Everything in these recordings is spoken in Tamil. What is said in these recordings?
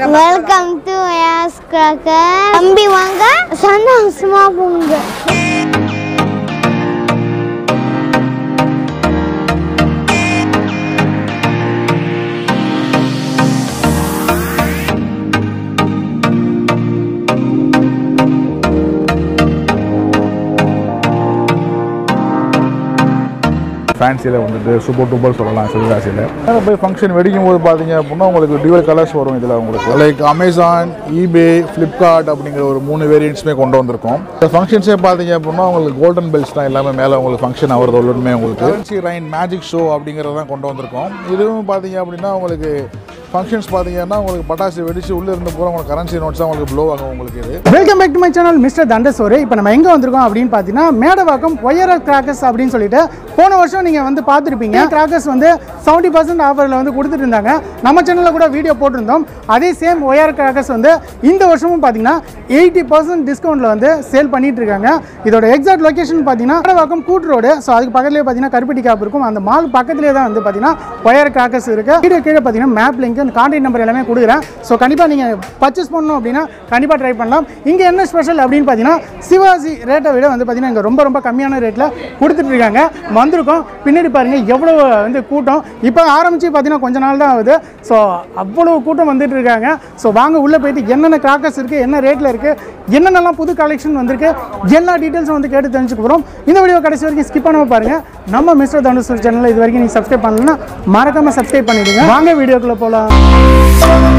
வெல்கம் டு யாஸ் கிராக்கர் தம்பி வாங்க சந்தோஷமா போங்க ஃபேன்சியில் வந்துட்டு சூப்பர் டூப்பர் சொல்லலாம் சிவகாசியில் அதில் போய் ஃபங்க்ஷன் வெடிக்கும் போது பார்த்தீங்க அப்படின்னா உங்களுக்கு டியூவல் கலர்ஸ் வரும் இதில் உங்களுக்கு லைக் அமேசான் ஈபே ஃப்ளிப்கார்ட் அப்படிங்கிற ஒரு மூணு வேரியன்ட்ஸுமே கொண்டு வந்திருக்கோம் இந்த ஃபங்க்ஷன்ஸே பார்த்தீங்க அப்படின்னா உங்களுக்கு கோல்டன் பெல்ஸ் தான் எல்லாமே மேலே உங்களுக்கு ஃபங்க்ஷன் ஆகிறது உள்ளுமே உங்களுக்கு கரன்சி ரைன் மேஜிக் ஷோ அப்படிங்கிறதான் கொண்டு வந்திருக்கோம் இதுவும் பார்த்தீங்க அப்படின்னா உங்களுக்கு ஃபங்க்ஷன்ஸ் பார்த்தீங்கன்னா உங்களுக்கு பட்டாசு வெடிச்சு உள்ளே இருந்து போகிற உங்களுக்கு கரன்சி நோட்ஸ் தான் உங்களுக்கு ப்ளோ ஆகும் உங்களுக்கு இது welcome back to my channel mister Thandasoru இப்போ நம்ம எங்கே வந்திருக்கோம் அப்படின்னு பார்த்தீங்கன்னா மேடவாக்கம் ஒயர கிராக்கர்ஸ் அப்படின்னு சொல்லிட்டு போன வருஷம் நீங்கள் வந்து பார்த்துருப்பீங்க கிராக்கர்ஸ் வந்து செவன்ட்டி பர்சன்ட் ஆஃபரில் வந்து கொடுத்துட்டு இருந்தாங்க நம்ம சேனலில் கூட வீடியோ போட்டிருந்தோம் அதே சேம் ஒயர் கிராக்கர்ஸ் வந்து இந்த வருஷமும் பார்த்தீங்கன்னா எயிட்டி பர்சன்ட் டிஸ்கவுண்ட்டில் வந்து சேல் பண்ணிட்டு இருக்காங்க இதோட எக்ஸாக்ட் லொகேஷன் பார்த்தீங்கன்னா மேடவாக்கம் கூட்டு ரோடு ஸோ அதுக்கு பக்கத்துலேயே பார்த்தீங்கன்னா கருப்பட்டி காப்பு இருக்கும் அந்த மால் பக்கத்துலேயே தான் வந்து பார்த்தீங்கன்னா ஒயர் கிராக்கர்ஸ் இருக்கு வீடியோ கீழே பார்த்தீங்கன்னா மேப் லிங்க் கான்டாக்ட் நம்பர் எல்லாமே கொடுக்குறேன் ஸோ கண்டிப்பாக நீங்கள் பர்ச்சேஸ் பண்ணணும் அப்படின்னா கண்டிப்பாக ட்ரை பண்ணலாம் இங்கே என்ன ஸ்பெஷல் அப்படின்னு பார்த்தீங்கன்னா சிவாஜி ரேட்டை விட வந்து பார்த்தீங்கன்னா இங்கே ரொம்ப ரொம்ப கம்மியான ரேட்டில் கொடுத்துட்டு இருக்காங்க வந்திருக்கோம் பின்னாடி பாருங்கள் எவ்வளோ வந்து கூட்டம் இப்போ ஆரம்பித்து பார்த்தீங்கன்னா கொஞ்ச நாள் தான் ஆகுது ஸோ அவ்வளோ கூட்டம் வந்துட்டு இருக்காங்க ஸோ வாங்க உள்ளே போயிட்டு என்னென்ன கிராக்கர்ஸ் இருக்குது என்ன ரேட்டில் இருக்குது என்னென்னலாம் புது கலெக்ஷன் வந்திருக்கு எல்லா டீட்டெயில்ஸும் வந்து கேட்டு தெரிஞ்சுக்க போகிறோம் இந்த வீடியோ கடைசி வரைக்கும் ஸ்கிப் பண்ணாமல் பாருங்கள் நம்ம மிஸ்டர் தனுஷ் சேனலில் இது வரைக்கும் நீங்கள் சப்ஸ்கிரைப் பண்ணலன்னா மறக்காமல் சப்ஸ்கிரைப் பண்ணிடுங்க வாங்க வீடியோக்குள்ளே போகலாம்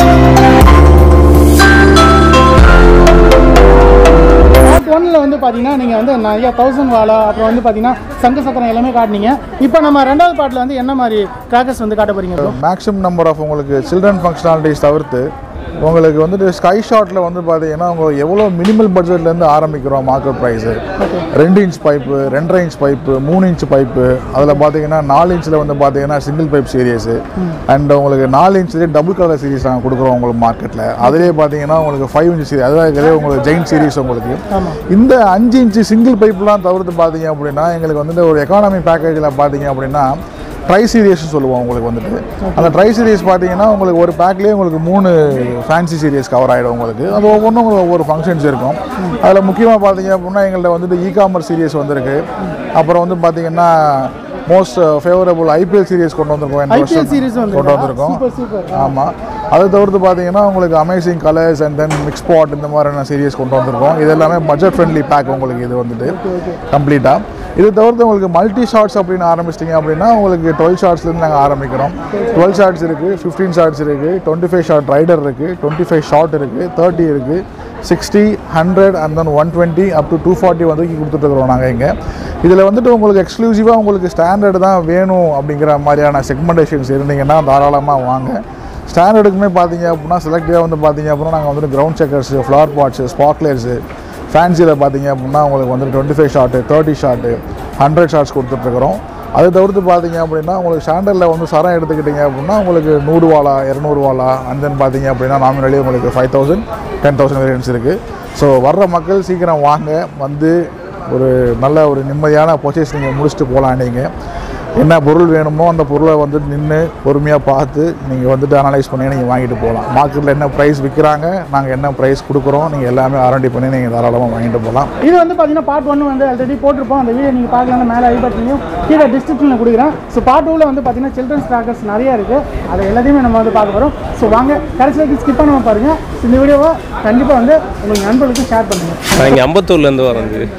பார்ட் ஒன்னில் வந்து பார்த்தீங்கன்னா நீங்கள் வந்து நிறைய தௌசண்ட் வாலா அப்புறம் வந்து பார்த்தீங்கன்னா சங்க சக்கரம் எல்லாமே காட்டினீங்க இப்போ நம்ம ரெண்டாவது பார்ட்டில் வந்து என்ன மாதிரி கிராக்கர்ஸ் வந்து காட்ட போறீங்க bro? மேக்ஸிமம் நம்பர் ஆஃப் உங்களுக்கு சில்ட்ரன் ஃபங்க்ஷனாலிட்டிஸ் தவிர்த்து உங்களுக்கு வந்துட்டு ஸ்கை ஷாட்டில் வந்து பார்த்தீங்கன்னா உங்களுக்கு எவ்வளோ மினிமல் பட்ஜெட்லேருந்து ஆரம்பிக்கிறோம் மார்க்கெட் ப்ரைஸு ரெண்டு இன்ச் பைப்பு ரெண்டரை இன்ச் பைப்பு மூணு இன்ச் பைப்பு அதில் பார்த்தீங்கன்னா நாலு இன்ச்சில் வந்து பார்த்தீங்கன்னா சிங்கிள் பைப் சீரியஸு அண்ட் உங்களுக்கு நாலு இன்ச்லேயே டபுள் கலர் சீரிஸ் நாங்கள் கொடுக்குறோம் உங்களுக்கு மார்க்கெட்டில் அதிலே பார்த்தீங்கன்னா உங்களுக்கு ஃபைவ் இன்ச் சீரிஸ் அதாவது உங்களுக்கு ஜெயின் சீரிஸ் உங்களுக்கு இந்த அஞ்சு இன்ச்சு சிங்கிள் பைப்லாம் தவிர்த்து பார்த்தீங்க அப்படின்னா எங்களுக்கு வந்துட்டு ஒரு எக்கானமி பேக்கேஜில் பார்த்தீங்க அப்படின்னா ட்ரை சீரியஸ் சொல்லுவோம் உங்களுக்கு வந்துட்டு அந்த ட்ரை சீரியஸ் பார்த்தீங்கன்னா உங்களுக்கு ஒரு பேக்லேயே உங்களுக்கு மூணு ஃபேன்சி சீரியஸ் கவர் ஆகிடும் உங்களுக்கு அது ஒவ்வொன்றும் உங்களுக்கு ஒவ்வொரு ஃபங்க்ஷன்ஸ் இருக்கும் அதில் முக்கியமாக பார்த்தீங்க அப்படின்னா எங்கள்கிட்ட வந்துட்டு இ காமர்ஸ் சீரியஸ் வந்திருக்கு அப்புறம் வந்து பார்த்தீங்கன்னா மோஸ்ட் ஃபேவரபுள் ஐபிஎல் சீரியஸ் கொண்டு வந்திருக்கோம் இந்த IPL வருஷம் series வந்திருக்கா? கொண்டு வந்திருக்கோம் Super, super. ஆமாம் அதை தவிர்த்து பார்த்தீங்கன்னா உங்களுக்கு amazing colours and then mix pot இந்த மாதிரியான சீரியஸ் கொண்டு வந்திருக்கோம் இது எல்லாமே பட்ஜெட் ஃப்ரெண்ட்லி பேக் உங்களுக்கு இது வந்துட்டு கம்ப்ளீட்டாக இது தவிர்த்து உங்களுக்கு மல்டி ஷார்ட்ஸ் அப்படின்னு ஆரம்பிச்சிட்டிங்க அப்படின்னா உங்களுக்கு டுவெல் ஷார்ட்ஸ்லேருந்து நாங்கள் ஆரம்பிக்கிறோம் டுவெல் ஷார்ட்ஸ் இருக்குது ஃபிஃப்டீன் ஷார்ட்ஸ் இருக்குது டுவெண்ட்டி ஃபைவ் ஷார்ட் ரைடர் இருக்குது டுவெண்ட்டி ஃபைவ் ஷார்ட் இருக்குது தேர்ட்டி இருக்குது sixty hundred and then one twenty up to two forty வரைக்கும் கொடுத்துட்ருக்குறோம் நாங்கள் இங்கே இதில் வந்துட்டு உங்களுக்கு எக்ஸ்க்ளூசிவாக உங்களுக்கு ஸ்டாண்டர்டு தான் வேணும் அப்படிங்கிற மாதிரியான செக்மெண்டேஷன்ஸ் இருந்தீங்கன்னா தாராளமாக வாங்க ஸ்டாண்டர்டுக்குமே பார்த்தீங்க அப்படின்னா செலக்டிவாக வந்து பார்த்தீங்க அப்படின்னா நாங்கள் வந்துட்டு கிரவுண்ட் செக்கர்ஸு ஃப்ளவர் பாட்ஸு ஸ்பாக்லேர்ஸு ஃபேன்சியில் பார்த்தீங்க அப்படின்னா உங்களுக்கு வந்துட்டு twenty five shot thirty shot hundred shots கொடுத்துட்ருக்குறோம் அதை தவிர்த்து பார்த்தீங்க அப்படின்னா உங்களுக்கு ஸ்டாண்டர்டில் வந்து சரம் எடுத்துக்கிட்டிங்க அப்படின்னா உங்களுக்கு நூறு வாலா இரநூறு வாலா அண்ட் தென் பார்த்தீங்க அப்படின்னா நாமினலி உங்களுக்கு five thousand ten thousand variants இருக்குது ஸோ வர்ற மக்கள் சீக்கிரம் வாங்க வந்து ஒரு நல்ல ஒரு நிம்மதியான பர்ச்சேஸ் நீங்கள் முடிச்சுட்டு போகலாம் நீங்கள் என்ன பொருள் வேணுமோ அந்த பொருளை வந்துட்டு நின்று பொறுமையாக பார்த்து நீங்கள் வந்துட்டு அனலைஸ் பண்ணி நீங்கள் வாங்கிட்டு போகலாம் மார்க்கெட்டில் என்ன ப்ரைஸ் விற்கிறாங்க நாங்கள் என்ன ப்ரைஸ் கொடுக்குறோம் நீங்கள் எல்லாமே ஆரண்டி பண்ணி நீங்கள் தாராளமாக வாங்கிட்டு போகலாம் இது வந்து பார்த்தீங்கன்னா பார்ட் ஒன்று வந்து ஆல்ரெடி போட்டிருப்போம் அந்த வீடியோ நீங்கள் பார்க்கலாம் மேலே ஐ பட்டனையும் கீழே டிஸ்கிரிப்ஷனில் கொடுக்குறேன் ஸோ பார்ட் டூவில் வந்து பார்த்தீங்கன்னா சில்ட்ரன்ஸ் கிராக்கர்ஸ் நிறைய இருக்குது அதை எல்லாத்தையுமே நம்ம வந்து பார்க்க போகிறோம் ஸோ வாங்க கடைசி வரைக்கும் ஸ்கிப் பண்ணாமல் பாருங்கள் இந்த வீடியோவை கண்டிப்பாக வந்து உங்களுக்கு நண்பர்களுக்கும் ஷேர் பண்ணுங்கள் நான் இங்கே அம்பத்தூர்லேருந்து வரேன் ஜி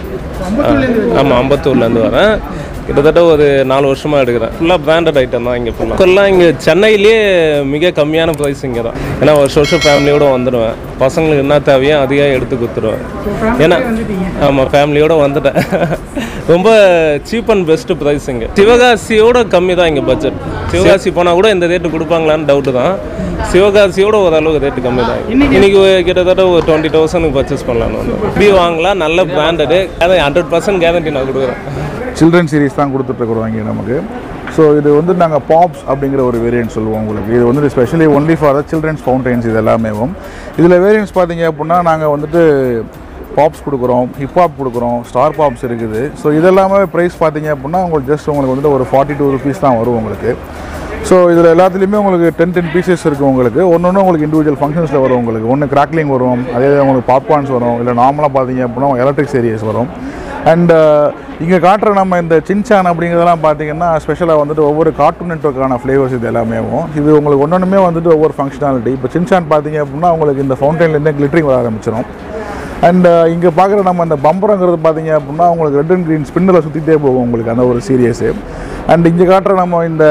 ஆமாம் அம்பத்தூர்லேருந்து வரேன் கிட்டத்தட்ட ஒரு நாலு வருஷமாக எடுக்கிறேன் ஃபுல்லாக பிராண்டட் ஐட்டம் தான் இங்கே ஃபுல்லாக ஃபுல்லாக இங்கே சென்னையிலேயே மிக கம்மியான ப்ரைஸ் இங்கே தான் ஏன்னா வருஷம் வருஷம் ஃபேமிலியோடு வந்துடுவேன் பசங்களுக்கு என்ன தேவையோ அதையே எடுத்து கொடுத்துருவேன் ஏன்னா ஆமாம் ஃபேமிலியோடு வந்துட்டேன் ரொம்ப சீப் அண்ட் பெஸ்ட் ப்ரைஸ் இங்கே சிவகாசியோட கம்மி தான் இங்கே பட்ஜெட் சிவகாசி போனால் கூட இந்த ரேட்டு கொடுப்பாங்களான்னு டவுட்டு தான் சிவகாசியோட ஓரளவுக்கு ரேட்டு கம்மி தான் இன்னைக்கு கிட்டத்தட்ட ஒரு டுவெண்ட்டி தௌசண்ட்க்கு பர்ச்சேஸ் பண்ணலான்னு வந்து இப்படி வாங்கலாம் நல்ல பிராண்டடு அதை ஹண்ட்ரட் பர்சன்ட் கேரண்டி நான் கொடுக்குறேன் சில்ட்ரன் சீரிஸ் தான் கொடுத்துட்ருக்குறோம் இங்கே நமக்கு ஸோ இது வந்து நாங்கள் பாப்ஸ் அப்படிங்கிற ஒரு வேரியன்ட் சொல்லுவோம் உங்களுக்கு இது வந்து specially only for the children's fountains இது எல்லாமேவும் இதில் வேரியன்ட்ஸ் பார்த்தீங்க அப்படின்னா நாங்கள் வந்துட்டு பாப்ஸ் கொடுக்குறோம் ஹிப்ஹாப் கொடுக்குறோம் ஸ்டார் பாப்ஸ் இருக்குது ஸோ இதெல்லாமே ப்ரைஸ் பார்த்தீங்க அப்படின்னா உங்களுக்கு ஜஸ்ட் உங்களுக்கு வந்துட்டு ஒரு ஃபார்ட்டி டூ ருபீஸ் தான் வரும் உங்களுக்கு ஸோ இதில் எல்லாத்துலேயுமே உங்களுக்கு டென் டென் பீசஸ் இருக்கும் உங்களுக்கு ஒன்று ஒன்று உங்களுக்கு இண்டிவிஜுவல் ஃபங்க்ஷன்ஸில் வரும் உங்களுக்கு ஒன்று கிராக்லிங் வரும் அதே உங்களுக்கு பாப்கார்ன்ஸ் வரும் இல்லை நார்மலாக பார்த்தீங்க அப்படின்னா எலக்ட்ரிக் சீரியஸ் வரும் அண்ட் இங்கே காட்டுற நம்ம இந்த சின்சான் அப்படிங்கிறதெல்லாம் பார்த்தீங்கன்னா ஸ்பெஷலாக வந்துட்டு ஒவ்வொரு கார்ட்டூன் நெட்ஒர்க்கான ஃப்ளேவர்ஸ் இது எல்லாமே இது உங்களுக்கு ஒன்றொன்றுமே வந்துட்டு ஒவ்வொரு ஃபங்க்ஷனாலிட்டி இப்போ சின்சான் பார்த்தீங்க அப்படின்னா உங்களுக்கு இந்த ஃபவுண்டன்லேருந்தே கிளிட்டரிங் வர ஆரம்பிச்சிடும் அண்ட் இங்கே பார்க்குற நம்ம அந்த பம்பரங்கிறது பார்த்தீங்க அப்படின்னா உங்களுக்கு ரெட் அண்ட் க்ரீன் ஸ்பின்னில் சுற்றிட்டே போகும் உங்களுக்கு அந்த ஒரு சீரியஸு அண்ட் இங்கே காட்டுற நம்ம இந்த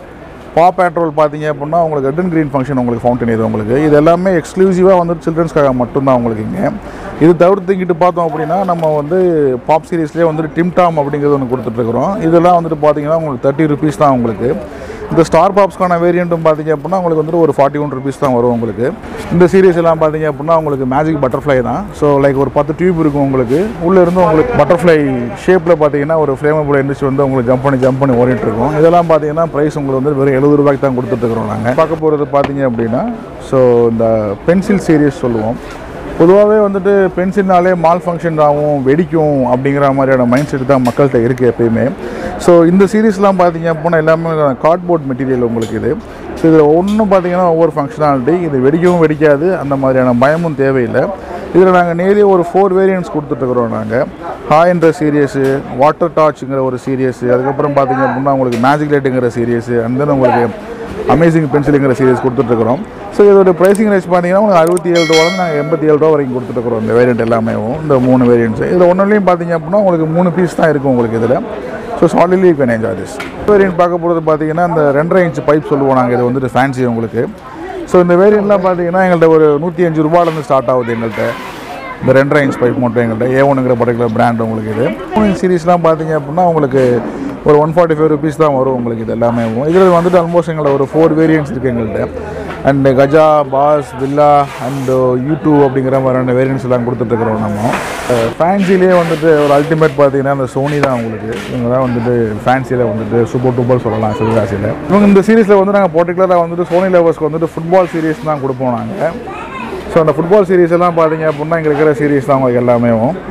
பா பேட்ரோல் பார்த்தீங்க அப்படின்னா உங்களுக்கு ரெட் அண்ட் க்ரீன் ஃபங்க்ஷன் உங்களுக்கு ஃபவுண்டன் இது உங்களுக்கு இது எல்லாமே எக்ஸ்க்ளூசிவாக வந்து சில்ட்ரன்ஸ்க்காக மட்டும்தான் உங்களுக்கு இங்கே இது தவிர்த்து இங்கிட்டு பார்த்தோம் அப்படின்னா நம்ம வந்து பாப் சீரிஸ்லேயே வந்துட்டு டிம் டாம் அப்படிங்கிறது ஒன்று கொடுத்துட்ருக்குறோம் இதெல்லாம் வந்துட்டு பார்த்தீங்கன்னா உங்களுக்கு தேர்ட்டி ருபீஸ் தான் உங்களுக்கு இந்த ஸ்டார் பாப்ஸ்க்கான வேரியண்ட்டும் பார்த்தீங்க அப்படின்னா உங்களுக்கு வந்துட்டு ஒரு ஃபார்ட்டி ஒன் ருபீஸ் தான் வரும் உங்களுக்கு இந்த சீரிஸ் எல்லாம் பார்த்தீங்க அப்படின்னா உங்களுக்கு மேஜிக் பட்டர்ஃப்ளை தான் ஸோ லைக் ஒரு பத்து டியூப் இருக்கும் உங்களுக்கு உள்ளே இருந்து உங்களுக்கு பட்டர்ஃப்ளை ஷேப்பில் பார்த்தீங்கன்னா ஒரு ஃப்ளேமபிள் எந்திரிச்சு வந்து உங்களுக்கு ஜம்ப் பண்ணி ஜம்ப் பண்ணி ஓடிட்டு இருக்கும் இதெல்லாம் பார்த்தீங்கன்னா ப்ரைஸ் உங்களுக்கு வந்து வெறும் எழுபது ரூபாய்க்கு தான் கொடுத்துட்ருக்குறோம் நாங்கள் பார்க்க போகிறது பார்த்தீங்க அப்படின்னா ஸோ இந்த பென்சில் சீரிஸ் சொல்லுவோம் பொதுவாகவே வந்துட்டு பென்சில்னாலே மால் ஃபங்க்ஷன் ஆகும் வெடிக்கும் அப்படிங்கிற மாதிரியான மைண்ட் செட் தான் மக்கள்கிட்ட இருக்குது எப்பயுமே ஸோ இந்த சீரீஸ்லாம் பார்த்தீங்க அப்படின்னா எல்லாமே கார்ட்போர்ட் மெட்டீரியல் உங்களுக்கு இது ஸோ இதில் ஒன்றும் பார்த்தீங்கன்னா ஒவ்வொரு ஃபங்க்ஷனாலிட்டி இது வெடிக்கவும் வெடிக்காது அந்த மாதிரியான பயமும் தேவையில்லை இதில் நாங்கள் நேரே ஒரு ஃபோர் வேரியன்ட்ஸ் கொடுத்துட்ருக்குறோம் நாங்கள் ஹாய்ன்ற சீரியஸு வாட்டர் டார்ச்சுங்கிற ஒரு சீரியஸு அதுக்கப்புறம் பார்த்தீங்க அப்படின்னா உங்களுக்கு மேஜிக் லைட்டுங்கிற சீரியஸு அண்ட் தென் உங்களுக்கு அமேசிங் பென்சிலுங்கிற சீரிஸ் கொடுத்துட்ருக்குறோம் ஸோ இதோட ப்ரைஸிங் ரேஞ்ச் பார்த்தீங்கன்னா உங்களுக்கு அறுபத்தி ஏழு ரூபாவில் நாங்கள் எண்பத்தி ஏழு ரூபா வரைக்கும் கொடுத்துட்ருக்குறோம் இந்த வேரியண்ட் எல்லாமே இந்த மூணு வேரியண்ட்ஸ் இதில் ஒன்றுலையும் பார்த்தீங்க அப்படின்னா உங்களுக்கு மூணு பீஸ் தான் இருக்கும் உங்களுக்கு இதில் so solidly you can enjoy this variant பார்க்க போகிறது பார்த்தீங்கன்னா இந்த ரெண்டரை இன்ச் பைப் சொல்லுவோம் நாங்கள் இது வந்துட்டு ஃபேன்சி உங்களுக்கு ஸோ இந்த வேரியண்ட்லாம் பார்த்தீங்கன்னா எங்கள்கிட்ட ஒரு நூற்றி அஞ்சு ரூபாயிலேருந்து ஸ்டார்ட் ஆகுது எங்கள்கிட்ட இந்த ரெண்டரை இன்ச் பைப் மட்டும் எங்கள்கிட்ட ஏ ஒன்றுங்கிற பர்டிகுலர் பிராண்ட் உங்களுக்கு இது மூணு இன்ச் சீரிஸ்லாம் பார்த்தீங்க அப்படின்னா உங்களுக்கு ஒரு ஒன் ஃபார்ட்டி ஃபைவ் ருபீஸ் தான் வரும் உங்களுக்கு இது எல்லாமே இதில் வந்துட்டு ஆல்மோஸ்ட் எங்கள்ட்ட ஒரு ஃபோர் வேரியன்ட்ஸ் இருக்குது எங்கள்கிட்ட and Gaja boss Villa and U two அப்படிங்கிற மாதிரியான வேரியன்ட்ஸ் எல்லாம் கொடுத்துட்ருக்குறோம் நம்ம ஃபேன்சிலேயே வந்துட்டு ஒரு அல்டிமேட் பார்த்தீங்கன்னா அந்த சோனி தான் உங்களுக்கு இவங்க தான் வந்துட்டு ஃபேன்சியில் வந்துட்டு சூப்பர் டூப்பர் சொல்லலாம் சிவகாசியில் இவங்க இந்த சீரிஸில் வந்து நாங்கள் பர்டிகுலராக வந்துட்டு சோனி லவர்ஸ்க்கு வந்துட்டு ஃபுட்பால் சீரிஸ் தான் கொடுப்போம் நாங்கள் ஸோ அந்த ஃபுட்பால் சீரிஸ் எல்லாம் பார்த்தீங்க அப்படின்னா இங்கே இருக்கிற சீரிஸ் தான் உங்களுக்கு எல்லாமே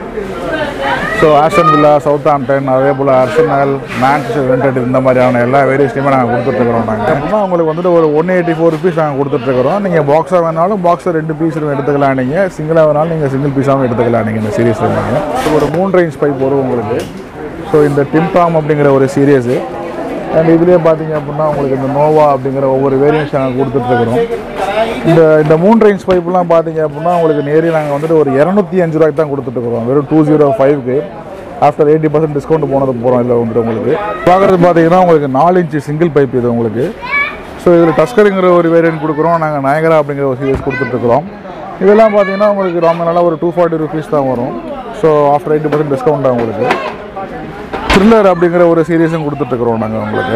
so Aston Villa Southampton அதே போல் அர்சனல் மேன்செஸ்டர் யுனைடெட் இந்த மாதிரியான எல்லா வேரியஸ்லையுமே நாங்கள் கொடுத்துட்ருக்குறோம் நாங்கள் அப்படின்னா உங்களுக்கு வந்துட்டு ஒரு ஒன் எயிட்டி ஃபோர் ருபீஸ் நாங்கள் கொடுத்துட்ருக்குறோம் நீங்கள் பாக்ஸாக வேணாலும் பாக்ஸை ரெண்டு பீஸ் எடுத்துக்கலாம் நீங்கள் சிங்கிளாக வேணாலும் நீங்கள் சிங்கிள் பீஸாகவும் எடுத்துக்கலாம் நீங்கள் இந்த சீரியஸில் நீங்கள் ஒரு மூணு ரேஞ்ச் பைப் வரும் உங்களுக்கு ஸோ இந்த டிம்டாம் அப்படிங்கிற ஒரு சீரியஸு அண்ட் இதுலேயே பார்த்தீங்க அப்படின்னா உங்களுக்கு இந்த நோவா அப்படிங்கிற ஒவ்வொரு வேரியன்ஸ் நாங்கள் கொடுத்துட்ருக்குறோம் இந்த இந்த மூணு ரேஞ்ச் பைப்லாம் பார்த்தீங்க அப்படின்னா உங்களுக்கு நேரில் நாங்கள் வந்துட்டு ஒரு இரநூத்தி அஞ்சு ரூபாய்க்கு தான் கொடுத்துட்ருக்குறோம் வெறும் டூ ஜீரோ ஃபைவ்க்கு ஆஃப்டர் எயிட்டி பர்சன்ட் டிஸ்கவுண்ட் போனது போகிறோம் இதில் வந்துட்டு உங்களுக்கு பார்க்குறது பார்த்தீங்கன்னா உங்களுக்கு நாலு இன்ச்சு சிங்கிள் பைப் இது உங்களுக்கு ஸோ இதில் டஸ்கருங்கிற ஒரு வேரியன்ட் கொடுக்குறோம் நாங்கள் நயகரா அப்படிங்கிற ஒரு சீரியஸ் கொடுத்துட்ருக்குறோம் இதெல்லாம் பார்த்தீங்கன்னா உங்களுக்கு ரொம்ப நல்லா ஒரு டூ ஃபார்ட்டி ருபீஸ் தான் வரும் so after eighty percent discount தான் உங்களுக்கு த்ரில்லர் அப்படிங்கிற ஒரு சீரியஸும் கொடுத்துட்ருக்குறோம் நாங்கள் உங்களுக்கு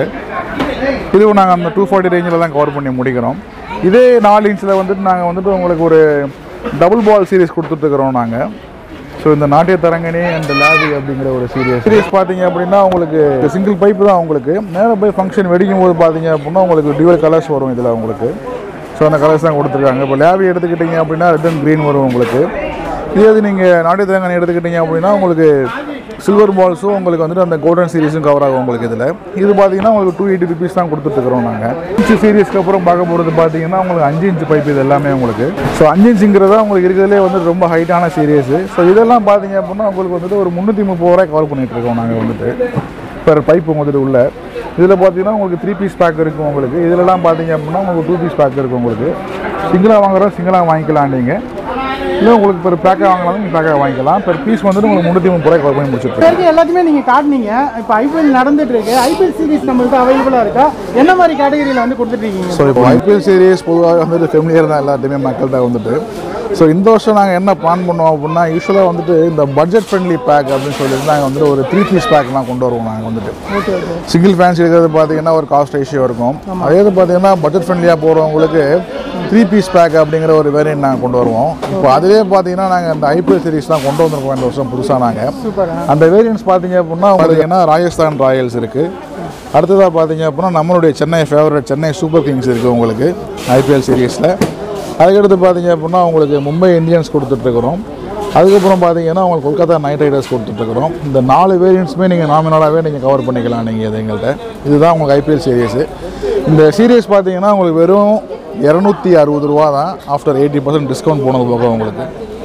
இதுவும் நாங்கள் அந்த டூ ஃபார்ட்டி ரேஞ்சில் தான் கவர் பண்ணி முடிக்கிறோம் இதே நாலு இன்ச்சில் வந்துட்டு நாங்கள் வந்துட்டு உங்களுக்கு ஒரு டபுள் பால் சீரிஸ் கொடுத்துட்ருக்குறோம் நாங்கள் ஸோ இந்த நாட்டிய தரங்கனி அண்ட் லாவி அப்படிங்கிற ஒரு சீரியஸ் சீரியஸ் பார்த்தீங்க அப்படின்னா உங்களுக்கு சிங்கிள் பைப் தான் உங்களுக்கு மேலே போய் ஃபங்க்ஷன் வெடிக்கும் போது பார்த்தீங்க அப்படின்னா உங்களுக்கு டியூவல் கலர்ஸ் வரும் இதில் உங்களுக்கு ஸோ அந்த கலர்ஸ் தான் கொடுத்துருக்காங்க இப்போ லேவி எடுத்துக்கிட்டிங்க அப்படின்னா ரெட் அண்ட் க்ரீன் வரும் உங்களுக்கு இதே இது நீங்கள் நாட்டிய தரங்கனி எடுத்துக்கிட்டிங்க அப்படின்னா உங்களுக்கு சில்வர் பால்ஸும் உங்களுக்கு வந்துட்டு அந்த கோல்டன் சீரிஸும் கவர் ஆகும் உங்களுக்கு இதில் இது பார்த்தீங்கன்னா உங்களுக்கு டூ எயிட்டி ருபீஸ் தான் கொடுத்துட்ருக்குறோம் நாங்கள் இன்ச்சு சீரிஸ்க்கு அப்புறம் பார்க்க போகிறது பார்த்தீங்கன்னா உங்களுக்கு அஞ்சு இன்ச்சு பைப் இது எல்லாமே உங்களுக்கு ஸோ அஞ்சு இன்ச்சுங்கிறதா உங்களுக்கு இருக்கிறதுலே வந்து ரொம்ப ஹைட்டான சீரியஸு ஸோ இதெல்லாம் பார்த்தீங்க அப்படின்னா உங்களுக்கு வந்துட்டு ஒரு முந்நூற்றி முப்பது ரூபாய் கவர் பண்ணிட்டு இருக்கோம் நாங்கள் வந்துட்டு பெர் பைப்பு வந்துட்டு உள்ள இதில் பார்த்தீங்கன்னா உங்களுக்கு த்ரீ பீஸ் பேக் இருக்கும் உங்களுக்கு இதிலலாம் பார்த்தீங்க அப்படின்னா உங்களுக்கு டூ பீஸ் பேக் இருக்கும் உங்களுக்கு சிங்கிளாக வாங்குறோம் சிங்கிளாக வாங்கிக்கலாம் நீங்கள் இல்லை உங்களுக்கு பெர் பேக்காக வாங்கலாம் நீங்கள் பேக்காக வாங்கிக்கலாம் பெர் பீஸ் வந்துட்டு உங்களுக்கு முந்நூற்றி முப்பது ரூபாய் கவர் பண்ணி முடிச்சிட்டு இப்போ இருக்க எல்லாத்தையுமே நீங்கள் காட்டுனீங்க இப்போ ஐபிஎல் நடந்துட்டு இருக்கு ஐபிஎல் சீரிஸ் நம்மள்ட்ட அவைலபிளாக இருக்கா என்ன மாதிரி கேட்டகரியில் வந்து கொடுத்துட்ருக்கீங்க ஸோ இப்போ ஐபிஎல் சீரிஸ் பொதுவாக வந்துட்டு ஃபெமிலியர் தான் எல்லாத்தையுமே மக்கள்கிட்ட வந்துட்டு ஸோ இந்த வருஷம் நாங்கள் என்ன பிளான் பண்ணுவோம் அப்படின்னா யூஸ்வலாக வந்துட்டு இந்த பட்ஜெட் ஃப்ரெண்ட்லி பேக் அப்படின்னு சொல்லிட்டு நாங்கள் வந்துட்டு ஒரு த்ரீ பீஸ் பேக்லாம் கொண்டு வருவோம் நாங்கள் வந்துட்டு ஓகே ஓகே சிங்கிள் ஃபேன்ஸ் இருக்கிறது பார்த்தீங்கன்னா ஒரு காஸ்ட் ரேஷியோ இருக்கும் அதே இது பார்த்தீங்கன்னா பட்ஜெட் ஃப்ரெண்ட்லியாக போகிறவங்களுக்கு த்ரீ பீஸ் பேக் அப்படிங்கிற ஒரு வேரியன்ட் நாங்கள் கொண்டு வருவோம் இப்போ அதுவே பார்த்தீங்கன்னா நாங்கள் இந்த ஐபிஎல் சீரிஸ்லாம் கொண்டு வந்திருக்கோம் இந்த வருஷம் புதுசாக நாங்கள் சூப்பர் அந்த வேரியன்ட்ஸ் பார்த்தீங்க அப்படின்னா பார்த்தீங்கன்னா ராஜஸ்தான் ராயல்ஸ் இருக்குது அடுத்ததாக பார்த்தீங்க அப்படின்னா நம்மளுடைய Chennai favourite Chennai Super Kings இருக்குது உங்களுக்கு ஐபிஎல் சீரீஸில் அதுக்கடுத்து பார்த்தீங்க அப்படின்னா உங்களுக்கு மும்பை இந்தியன்ஸ் கொடுத்துட்ருக்குறோம் அதுக்கப்புறம் பார்த்தீங்கன்னா உங்களுக்கு கொல்கத்தா நைட் ரைடர்ஸ் கொடுத்துட்ருக்குறோம் இந்த நாலு வேரியண்ட்ஸுமே நீங்கள் நாமினலாகவே நீங்கள் கவர் பண்ணிக்கலாம் நீங்கள் இது எங்கள்கிட்ட இதுதான் உங்களுக்கு ஐபிஎல் சீரியஸு இந்த சீரியஸ் பார்த்தீங்கன்னா உங்களுக்கு வெறும் இரநூத்தி அறுபது ரூபா தான் ஆஃப்டர் எயிட்டி பர்சன்ட் டிஸ்கவுண்ட் போனது போக உங்களுக்கு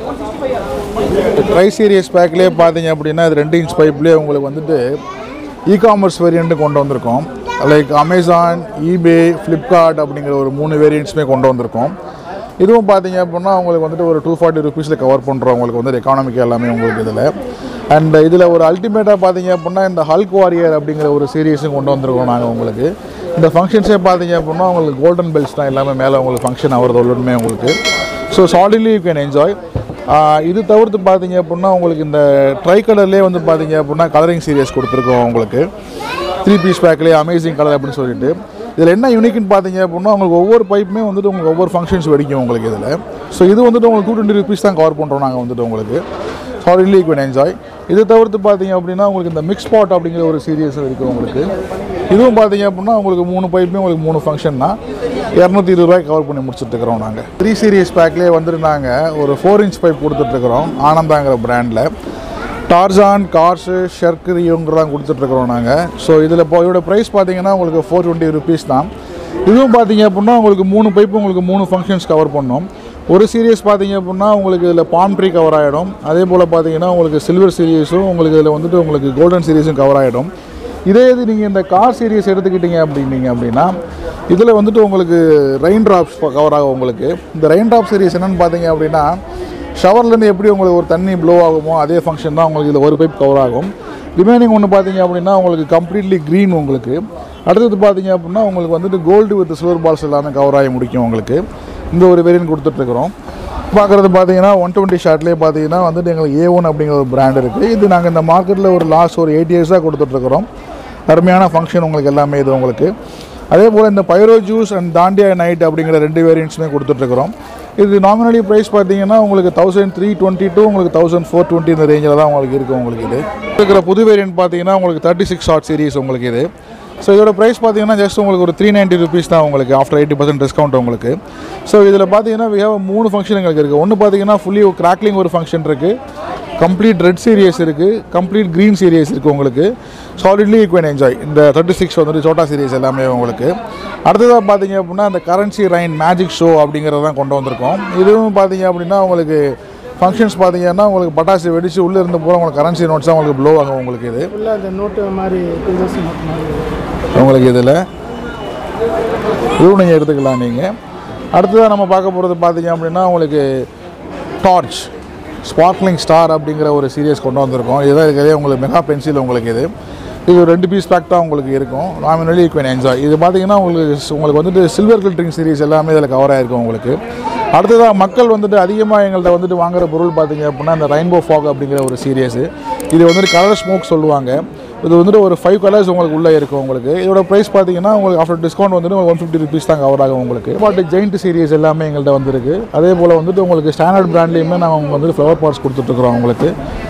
ட்ரை சீரியஸ் பேக்லேயே பார்த்தீங்க அப்படின்னா இது ரெண்டு இன்ச் பைப்லேயே உங்களுக்கு வந்துட்டு இ காமர்ஸ் வேரியண்ட்டு கொண்டு வந்திருக்கோம் லைக் அமேசான் ஈபே ஃப்ளிப்கார்ட் அப்படிங்கிற ஒரு மூணு வேரியண்ட்ஸுமே கொண்டு வந்திருக்கோம் இதுவும் பார்த்தீங்க அப்படின்னா உங்களுக்கு வந்துட்டு ஒரு டூ ஃபார்ட்டி ருபீஸில் கவர் பண்ணுறோம் உங்களுக்கு வந்து எக்கானமிக் எல்லாமே உங்களுக்கு இதில் அண்ட் இதில் ஒரு அல்டிமேட்டாக பார்த்தீங்க அப்படின்னா இந்த ஹல்க் வாரியர் அப்படிங்கிற ஒரு சீரியஸும் கொண்டு வந்திருக்கோம் நாங்கள் உங்களுக்கு இந்த ஃபங்க்ஷன்ஸே பார்த்தீங்க அப்படின்னா உங்களுக்கு கோல்டன் பெல்ஸ் தான் எல்லாமே மேலே உங்களுக்கு ஃபங்க்ஷன் ஆகிறது உள்ளுமே உங்களுக்கு so solidly you can enjoy ah இது தவிர்த்து பார்த்தீங்க அப்படின்னா உங்களுக்கு இந்த ட்ரை கலர்லேயே வந்து பார்த்தீங்க அப்படின்னா கலரிங் சீரியஸ் கொடுத்துருக்கோம் உங்களுக்கு த்ரீ பீஸ் பேக்லேயே அமேசிங் கலர் அப்படின்னு சொல்லிட்டு இதில் என்ன யூனிக்னு பார்த்தீங்க அப்படின்னா உங்களுக்கு ஒவ்வொரு பைப்புமே வந்துட்டு உங்களுக்கு ஒவ்வொரு ஃபங்க்ஷன்ஸ் வெடிக்கும் உங்களுக்கு இதில் ஸோ இது வந்துட்டு உங்களுக்கு டூ டுவெண்ட்டி ருபீஸ் தான் கவர் பண்ணுறோம் நாங்கள் வந்துட்டு உங்களுக்கு சாலிட்லி யூ கேன் என்ஜாய் இது தவிர்த்து பார்த்தீங்க அப்படின்னா உங்களுக்கு இந்த மிக்ஸ் பாட் அப்படிங்கிற ஒரு சீரியஸ் இருக்குது உங்களுக்கு இதுவும் பார்த்தீங்க அப்படின்னா உங்களுக்கு மூணு பைப்புமே உங்களுக்கு மூணு ஃபங்க்ஷன் தான் இரநூத்தி இருபது ரூபாய் கவர் பண்ணி முடிச்சுட்டு இருக்கிறோம் நாங்கள் த்ரீ சீரியஸ் பேக்லேயே வந்துட்டு நாங்கள் ஒரு ஃபோர் இன்ச் பைப் கொடுத்துட்ருக்குறோம் ஆனந்தாங்கிற பிராண்டில் டார்ஜான் கார்ஸு ஷர்க்கரியுங்கிறதான் கொடுத்துட்ருக்குறோம் நாங்கள் ஸோ இதில் இப்போ இதோட ப்ரைஸ் பார்த்தீங்கன்னா உங்களுக்கு ஃபோர் டுவெண்ட்டி ருபீஸ் தான் இதுவும் பார்த்தீங்க அப்படின்னா உங்களுக்கு மூணு பைப்பு உங்களுக்கு மூணு ஃபங்க்ஷன்ஸ் கவர் பண்ணோம் ஒரு சீரியஸ் பார்த்தீங்க அப்படின்னா உங்களுக்கு இதில் பாம் ட்ரீ கவர் ஆகிடும் அதே போல் பார்த்தீங்கன்னா உங்களுக்கு சில்வர் சீரியஸும் உங்களுக்கு இதில் வந்துட்டு உங்களுக்கு கோல்டன் சீரியஸும் கவர் ஆகிடும் இதே இது நீங்கள் இந்த கார் சீரியஸ் எடுத்துக்கிட்டீங்க அப்படின்னீங்க அப்படின்னா இதில் வந்துட்டு உங்களுக்கு ரெயின் ட்ராப்ஸ் கவர் ஆகும் உங்களுக்கு இந்த ரெயின் ட்ராப் சீரியஸ் என்னென்னு பார்த்தீங்க அப்படின்னா ஷவர்லேருந்து எப்படி உங்களுக்கு ஒரு தண்ணி ப்ளோ ஆகுமோ அதே ஃபங்க்ஷன் தான் உங்களுக்கு இதில் ஒரு பைப் கவர் ஆகும் ரிமைனிங் ஒன்று பார்த்தீங்க அப்படின்னா உங்களுக்கு கம்ப்ளீட்லி க்ரீன் உங்களுக்கு அடுத்தது பார்த்தீங்க அப்படின்னா உங்களுக்கு வந்துட்டு கோல்டு வித் சில்வர் பால்ஸ் எல்லாமே கவர் ஆகி முடிக்கும் உங்களுக்கு இந்த ஒரு வேரியன்ட் கொடுத்துட்ருக்குறோம் பார்க்குறது பார்த்தீங்கன்னா ஒன் டுவெண்ட்டி ஷார்ட்லேயே பார்த்தீங்கன்னா வந்துட்டு எங்களுக்கு ஏ ஒன் அப்படிங்கிற ஒரு பிராண்ட் இருக்குது இது நாங்கள் இந்த மார்க்கெட்டில் ஒரு லாஸ்ட் ஒரு எயிட் இயர்ஸாக கொடுத்துட்ருக்குறோம் அருமையான ஃபங்க்ஷன் உங்களுக்கு எல்லாமே இது உங்களுக்கு அதே போல் இந்த pyro juice and Dandiya night அப்படிங்கிற ரெண்டு வேரியண்ட்ஸுமே கொடுத்துட்ருக்குறோம் இது நாமினலி ப்ரைஸ் பார்த்தீங்கன்னா உங்களுக்கு தௌசண்ட் த்ரீ டுவெண்ட்டி டூ உங்களுக்கு தௌசண்ட் ஃபோர் டுவெண்ட்டி இந்த ரேஞ்சில் தான் உங்களுக்கு இருக்குது உங்களுக்கு இது இருக்கிற புது வேரியன்ட் பார்த்தீங்கன்னா உங்களுக்கு தேர்ட்டி சிக்ஸ் ஷார்ட் சீரிஸ் உங்களுக்கு இது ஸோ இதோட ப்ரைஸ் பார்த்தீங்கன்னா ஜஸ்ட் உங்களுக்கு ஒரு த்ரீ நைன்ட்டி ருபீஸ் தான் உங்களுக்கு ஆஃப்டர் எயிட்டி பர்சன்ட் டிஸ்கவுண்ட் உங்களுக்கு ஸோ இதில் பார்த்தீங்கன்னா we have மூணு ஃபங்க்ஷன் எங்களுக்கு இருக்குது ஒன்று பார்த்தீங்கன்னா ஃபுல்லி கிராக்லிங் ஒரு ஃபங்க்ஷன் இருக்குது கம்ப்ளீட் ரெட் சீரியஸ் இருக்குது கம்ப்ளீட் க்ரீன் சீரியஸ் இருக்குது உங்களுக்கு சாலிட்லி யூ கேன் என்ஜாய் இந்த தேர்ட்டி சிக்ஸ் வந்துட்டு சோட்டா சீரியஸ் எல்லாமே உங்களுக்கு அடுத்ததாக பார்த்தீங்க அப்படின்னா இந்த கரன்சி ரைன் மேஜிக் ஷோ அப்படிங்கிறத தான் கொண்டு வந்திருக்கோம் இதுவும் பார்த்தீங்க அப்படின்னா உங்களுக்கு ஃபங்க்ஷன்ஸ் பார்த்தீங்கன்னா உங்களுக்கு பட்டாசு வெடிச்சு உள்ளே இருந்து போகிற உங்களுக்கு கரன்சி நோட்ஸ் தான் உங்களுக்கு ப்ளோ ஆகும் உங்களுக்கு இது ஃபுல்லாக அந்த நோட்டு மாதிரி பில்டர்ஸ் நோட் மாதிரி உங்களுக்கு இதில் இதுவும் நீங்கள் எடுத்துக்கலாம் நீங்கள் அடுத்ததாக நம்ம பார்க்க போகிறது பார்த்தீங்க அப்படின்னா உங்களுக்கு டார்ச் ஸ்பார்க்லிங் ஸ்டார் அப்படிங்கிற ஒரு சீரியஸ் கொண்டு வந்திருக்கோம் இதுதான் இருக்கிறதே உங்களுக்கு மெகா பென்சில் உங்களுக்கு இது இது ஒரு ரெண்டு பீஸ் பேக் தான் உங்களுக்கு இருக்கும் நாமினலி யூ கேன் என்ஜாய் இது பார்த்தீங்கன்னா உங்களுக்கு உங்களுக்கு வந்துட்டு சில்வர் கில்ட்ரிங் சீரிஸ் எல்லாமே இதில் கவர் ஆகிருக்கும் உங்களுக்கு அடுத்ததாக மக்கள் வந்துட்டு அதிகமாக எங்கள்கிட்ட வந்துட்டு வாங்குற பொருள் பார்த்தீங்க அப்படின்னா இந்த ரெயின்போ ஃபாக் அப்படிங்கிற ஒரு சீரியஸ் இது வந்துட்டு கலர் ஸ்மோக் சொல்லுவாங்க இது வந்துட்டு ஒரு ஃபைவ் கலர்ஸ் உங்களுக்கு உள்ளே இருக்கும் உங்களுக்கு இதோட ப்ரைஸ் பார்த்தீங்கன்னா உங்களுக்கு ஆஃப்டர் டிஸ்கவுண்ட் வந்துட்டு ஒன் ஃபிஃப்டி ருபீஸ் தான் கவர் ஆகும் உங்களுக்கு பாட்டு ஜெயிண்ட் சீரியஸ் எல்லாமே எங்கள்கிட்ட வந்திருக்கு அதே போல் வந்துட்டு உங்களுக்கு ஸ்டாண்டர்ட் பிராண்ட்லேயுமே நாங்கள் வந்துட்டு ஃப்ளவர் பாட்ஸ் கொடுத்துட்ருக்குறோம் உங்களுக்கு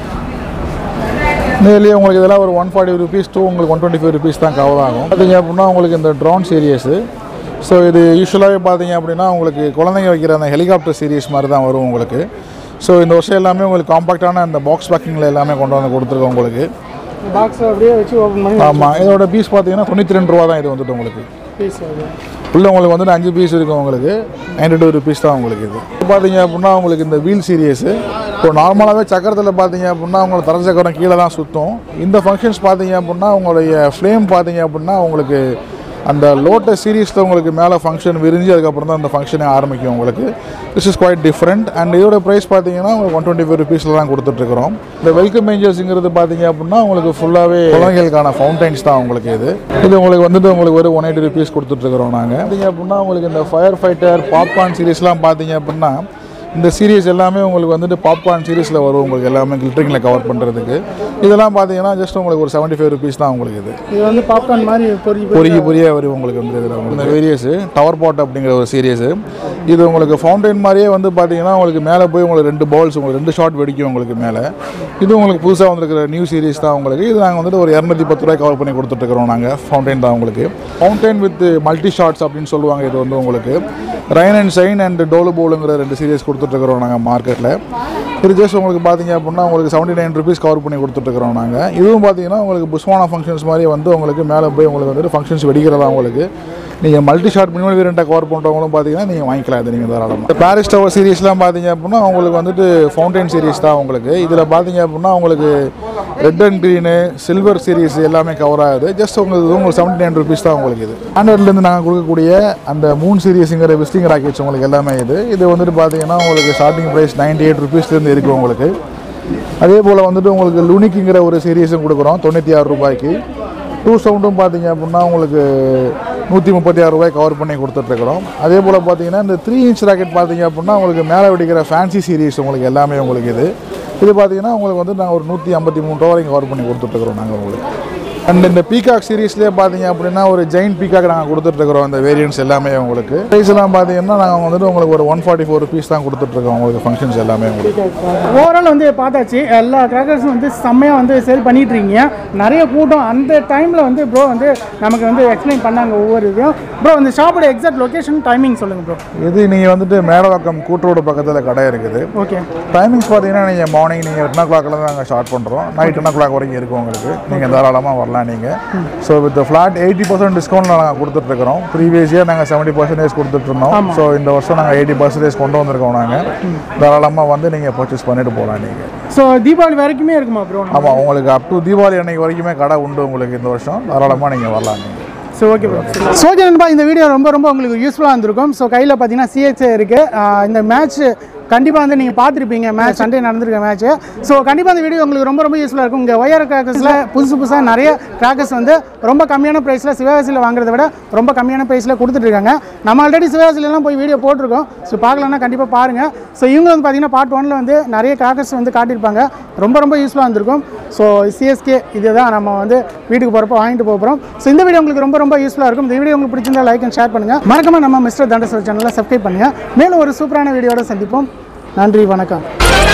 நேர்லேயே உங்களுக்கு இதெல்லாம் ஒரு ஒன் ஃபார்ட்டி ருபீஸ் டூ உங்களுக்கு ஒன் டுவெண்ட்டி ஃபைவ் ருபீஸ் தான் கவர் ஆகும் பார்த்தீங்க அப்படின்னா உங்களுக்கு இந்த ட்ரோன் சீரியஸு ஸோ இது யூஸ்வலாகவே பார்த்தீங்க அப்படின்னா உங்களுக்கு குழந்தைங்க வைக்கிற அந்த ஹெலிகாப்டர் சீரியஸ் மாதிரி தான் வரும் உங்களுக்கு ஸோ இந்த வருஷம் எல்லாமே உங்களுக்கு காம்பாக்டான அந்த பாக்ஸ் பேக்கிங்கில் எல்லாமே கொண்டு வந்து கொடுத்துருக்கோம் உங்களுக்கு பாக்ஸை அப்படியே வச்சு ஓப்பன் பண்ணி ஆமாம் இதோட பீஸ் பார்த்தீங்கன்னா தொண்ணூற்றி ரெண்டு ரூபா தான் இது வந்துட்டு உங்களுக்கு பீஸ் அது உள்ள உங்களுக்கு வந்துட்டு அஞ்சு பீஸ் இருக்கும் உங்களுக்கு நைன்டி டூ ருபீஸ் தான் உங்களுக்கு இது இப்போ பார்த்தீங்க அப்படின்னா உங்களுக்கு இந்த வீல் சீரியஸு இப்போ நார்மலாகவே சக்கரத்தில் பார்த்தீங்க அப்படின்னா உங்களுக்கு தர சக்கரம் கீழே தான் சுற்றும் இந்த ஃபங்க்ஷன்ஸ் பார்த்தீங்க அப்படின்னா உங்களுடைய ஃப்ளேம் பார்த்தீங்க அப்படின்னா உங்களுக்கு அந்த லோட்டஸ் சீரீஸில் உங்களுக்கு மேலே ஃபங்க்ஷன் விரிஞ்சு அதுக்கப்புறம் தான் அந்த ஃபங்க்ஷனே ஆரம்பிக்கும் உங்களுக்கு this is quite different and இதோட ப்ரைஸ் பார்த்தீங்கன்னா உங்களுக்கு ஒன் டுவெண்ட்டி ஃபைவ் ருபீஸில் தான் கொடுத்துட்ருக்குறோம் இந்த வெல்கம் ஏஞ்சல்ஸுங்கிறது பார்த்தீங்க அப்படின்னா உங்களுக்கு ஃபுல்லாகவே குழந்தைகளுக்கான ஃபவுண்டைன்ஸ் தான் உங்களுக்கு இது இது உங்களுக்கு வந்துட்டு உங்களுக்கு ஒரு ஒன் எயிட்டி ருபீஸ் கொடுத்துட்ருக்குறோம் நாங்கள் பார்த்தீங்க அப்படின்னா உங்களுக்கு இந்த ஃபயர் ஃபைட்டர் பாப்கார்ன் சீரீஸ்லாம் பார்த்தீங்க அப்படின்னா இந்த சீரியஸ் எல்லாமே உங்களுக்கு வந்துட்டு பாப்கார்ன் சீரீஸில் வரும் உங்களுக்கு எல்லாமே கில்ட்ரிங்கில் கவர் பண்ணுறதுக்கு இதெல்லாம் பார்த்தீங்கன்னா ஜஸ்ட் உங்களுக்கு ஒரு செவன்ட்டி ஃபைவ் ருபீஸ் தான் உங்களுக்கு இது இது வந்து பாப்கார்ன் மாதிரி பொறி பொரிய பொரிய வரும் உங்களுக்கு வந்து இதில் உங்களுக்கு இந்த வேரியஸு டவர் பாட் அப்படிங்கிற ஒரு சீரியஸு இது உங்களுக்கு ஃபவுண்டைன் மாதிரியே வந்து பார்த்தீங்கன்னா உங்களுக்கு மேலே போய் உங்களுக்கு ரெண்டு பவுல்ஸ் உங்களுக்கு ரெண்டு ஷாட் வெடிக்கும் உங்களுக்கு மேலே இது உங்களுக்கு புதுசாக வந்திருக்கிற நியூ சீரிஸ் தான் உங்களுக்கு இது நாங்கள் வந்துட்டு ஒரு இரநூத்தி பத்து ரூபாய் கவர் பண்ணி கொடுத்துட்ருக்குறோம் நாங்கள் ஃபவுண்டைன் தான் உங்களுக்கு ஃபவுண்டைன் வித் மல்டி ஷாட்ஸ் அப்படின்னு சொல்லுவாங்க இது வந்து உங்களுக்கு rain and shine and Dholu போலுங்கிற ரெண்டு சீரியஸ் கொடுத்துட்ருக்குறோம் நாங்கள் மார்க்கெட்டில் இது ஜஸ்ட் உங்களுக்கு பார்த்தீங்க அப்படின்னா உங்களுக்கு செவன்ட்டி நைன் ருபீஸ் கவர் பண்ணி கொடுத்துட்ருக்குறோம் நாங்கள் இதுவும் பார்த்தீங்கன்னா உங்களுக்கு புஷ்வானா ஃபங்க்ஷன்ஸ் மாதிரி வந்து உங்களுக்கு மேலே போய் உங்களுக்கு வந்துட்டு ஃபங்க்ஷன்ஸ் வெடிக்கிறதா உங்களுக்கு நீங்கள் மல்டி ஷார்ட் மினிமம் வேரியண்ட்டை கவர் பண்ணுறவங்களும் பார்த்தீங்கன்னா நீங்கள் வாங்கிக்கலாம் இது நீங்கள் தாராளமாக பாரிஸ் டவர் சீரிஸ்லாம் பார்த்தீங்க அப்படின்னா உங்களுக்கு வந்துட்டு ஃபவுண்டைன் சீரிஸ் தான் உங்களுக்கு இதில் பார்த்தீங்க அப்படின்னா உங்களுக்கு red and green silver series எல்லாமே கவர் ஆகுது ஜஸ்ட் உங்களுக்கு இது உங்களுக்கு செவன்ட்டி நைன் ருபீஸ் தான் உங்களுக்கு இது ஸ்டாண்டர்ட்லேருந்து நாங்கள் கொடுக்கக்கூடிய அந்த மூன் சீரிஸுங்கிற விசிட்டிங் ராக்கெட்ஸ் உங்களுக்கு எல்லாமே இது இது வந்துட்டு பார்த்தீங்கன்னா உங்களுக்கு ஸ்டார்டிங் ப்ரைஸ் நைன்டி எயிட் ருபீஸ்லேருந்து இருக்குது உங்களுக்கு அதே போல் வந்துட்டு உங்களுக்கு லுனிக்குங்கிற ஒரு சீரியஸும் கொடுக்குறோம் தொண்ணூற்றி ஆறு ரூபாய்க்கு டூ சவுண்டும் பார்த்தீங்க அப்படின்னா உங்களுக்கு நூற்றி முப்பத்தி ஆறு ரூபாய் கவர் பண்ணி கொடுத்துட்ருக்குறோம் அதே போல் பார்த்தீங்கன்னா இந்த த்ரீ இன்ச் ராக்கெட் பார்த்தீங்க அப்படின்னா உங்களுக்கு மேலே வெடிக்கிற ஃபேன்சி சீரிஸ் உங்களுக்கு எல்லாமே உங்களுக்கு இது இது பார்த்தீங்கன்னா உங்களுக்கு வந்து நாங்கள் ஒரு நூற்றி ஐம்பத்தி மூணு ரூபா வரைக்கும் கவர் பண்ணி கொடுத்துட்ருக்குறோம் நாங்கள் உங்களுக்கு அண்ட் இந்த பீகாக் சீரிஸ்லேயே பார்த்தீங்க அப்படின்னா ஒரு ஜெயின் பீகாக் நாங்கள் கொடுத்துட்ருக்குறோம் இந்த வேரியன்ட்ஸ் எல்லாமே உங்களுக்கு ப்ரைஸ் எல்லாம் பார்த்தீங்கன்னா நாங்கள் வந்துட்டு உங்களுக்கு ஒரு ஒன் ஃபார்ட்டி ஃபோர் ருபீஸ் தான் கொடுத்துட்ருக்கோம் உங்களுக்கு ஃபங்க்ஷன்ஸ் எல்லாமே உங்களுக்கு ஓவரால் வந்து பார்த்தாச்சு எல்லா கிராக்கர்ஸும் வந்து செம்மையாக வந்து சேல் பண்ணிட்டு இருக்கீங்க நிறைய கூட்டம் அந்த டைமில் வந்து ப்ரோ வந்து நமக்கு வந்து எக்ஸ்பிளைன் பண்ணாங்க ஒவ்வொரு இதையும் ப்ரோ இந்த ஷாப்போட எக்ஸாக்ட் லொகேஷன் டைமிங் சொல்லுங்கள் ப்ரோ இது நீங்கள் வந்துட்டு மேடவாக்கம் கூட்டுரோடு பக்கத்தில் கடை இருக்குது ஓகே டைமிங்ஸ் பார்த்தீங்கன்னா நீங்கள் மார்னிங் நீங்கள் டென் ஓ கிளாக்ல நாங்கள் ஸ்டார்ட் பண்ணுறோம் நைட் டென் ஓ கிளாக் வரைக்கும் இருக்கும் உங்களுக்கு நீங்கள் தாராளமாக வரலாம் நீங்கள் so with flat eighty percent டிஸ்கவுண்ட்டில் நாங்கள் கொடுத்துட்ருக்குறோம் ப்ரீவியஸ் இயர் நாங்கள் செவன்ட்டி பர்சன்டேஜ் கொடுத்துட்ருந்தோம் ஸோ இந்த வருஷம் நாங்கள் எயிட்டி பர்சன்டேஜ் கொண்டு வந்திருக்கோம் நாங்கள் தாராளமாக வந்து நீங்கள் பர்ச்சேஸ் பண்ணிட்டு போகலாம் நீங்கள் ஸோ தீபாவளி வரைக்குமே இருக்குமா ப்ரோ ஆமாம் உங்களுக்கு அப் டு தீபாவளி அன்னைக்கு வரைக்குமே கடை உண்டு உங்களுக்கு இந்த வருஷம் தாராளமாக நீங்கள் வரலாம் நீங்கள் so okay bro so okay நண்பா இந்த வீடியோ ரொம்ப ரொம்ப உங்களுக்கு யூஸ்ஃபுல்லாக இருந்திருக்கும் ஸோ கையில் பார்த்தீங்கன்னா சிஎக்ஸே இருக்குது இந்த மேட்ச் கண்டிப்பாக வந்து நீங்கள் பார்த்துருப்பீங்க மேட்ச் சண்டே நடந்திருக்க மேட்ச் ஸோ கண்டிப்பாக இந்த வீடியோ உங்களுக்கு ரொம்ப ரொம்ப யூஸ்ஃபுல்லாக இருக்கும் இங்கே ஒயர் கிராக்கர்ஸில் புதுசு புதுசாக நிறைய கிராக்கர்ஸ் வந்து ரொம்ப கம்மியான ப்ரைஸில் சிவகாசியில் வாங்குறத விட ரொம்ப கம்மியான ப்ரைஸில் கொடுத்துட்ருக்காங்க நம்ம ஆல்ரெடி சிவகாசிலலாம் போய் வீடியோ போட்டிருக்கோம் ஸோ பார்க்கலன்னா கண்டிப்பாக பாருங்கள் ஸோ இவங்க வந்து பார்த்தீங்கன்னா பார்ட் ஒனில் வந்து நிறைய கிராக்கர்ஸ் வந்து காட்டியிருப்பாங்க ரொம்ப ரொம்ப யூஸ்ஃபுல்லாக இருந்திருக்கும் ஸோ சிஎஸ்கே இதுதான் நம்ம வந்து வீட்டுக்கு போகிறப்போ வாங்கிட்டு போக போகிறோம் ஸோ இந்த வீடியோ உங்களுக்கு ரொம்ப ரொம்ப யூஸ்ஃபுல்லாக இருக்கும் இந்த வீடியோ உங்களுக்கு பிடிச்சிருந்தா லைக் அண்ட் ஷேர் பண்ணுங்கள் மறக்காம நம்ம மிஸ்டர் தண்டேஸ்வர் சேனலை சப்ஸ்கிரைப் பண்ணுங்கள் மேலும் ஒரு சூப்பரான வீடியோட சந்திப்போம் நன்றி வணக்கம்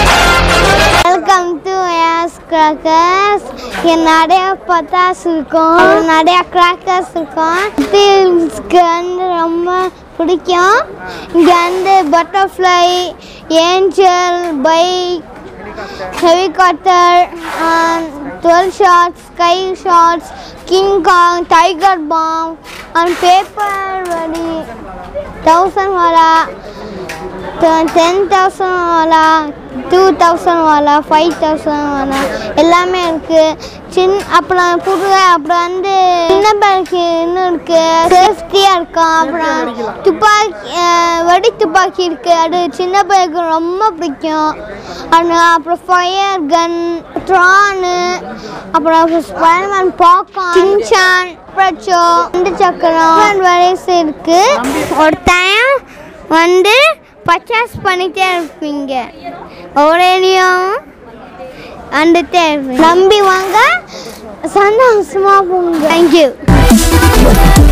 வெல்கம் டு ஏஸ் கிராக்கர்ஸ் இங்கே நிறைய பட்டாசு இருக்கும் நிறைய கிராக்கர்ஸ் இருக்கும் தில்ஸ்க்கு வந்து ரொம்ப பிடிக்கும் இங்கே வந்து butterfly angel bike helicopter twelve shots sky shots King Kong tiger bomb and paper வடி தௌசண்ட் வாலா டென் தௌசண்ட் வாலா டூ தௌசண்ட் வாலா ஃபைவ் தௌசண்ட் வாலா எல்லாமே இருக்குது சின் அப்புறம் புது அப்புறம் வந்து சின்ன பேருக்கு இன்னும் இருக்குது சேஃப்டியாக இருக்கும் அப்புறம் துப்பாக்கி அஹ், வெடி துப்பாக்கி இருக்குது அது சின்ன பையனுக்கு ரொம்ப பிடிக்கும் அது அப்புறம் ஃபயர் கன் ட்ரானு அப்புறம் ஸ்பைடர்மேன் பாக்கான் சின்சான் பிரச்சோ இந்த சக்கரம் வயசு இருக்கு ஒரு டைம் வந்து பர்ச்சேஸ் பண்ணிட்டே இருப்பீங்க ஒரேடியும் வந்துட்டே இருப்பீங்க நம்பி வாங்க சந்தோஷமா போங்க தேங்க்யூ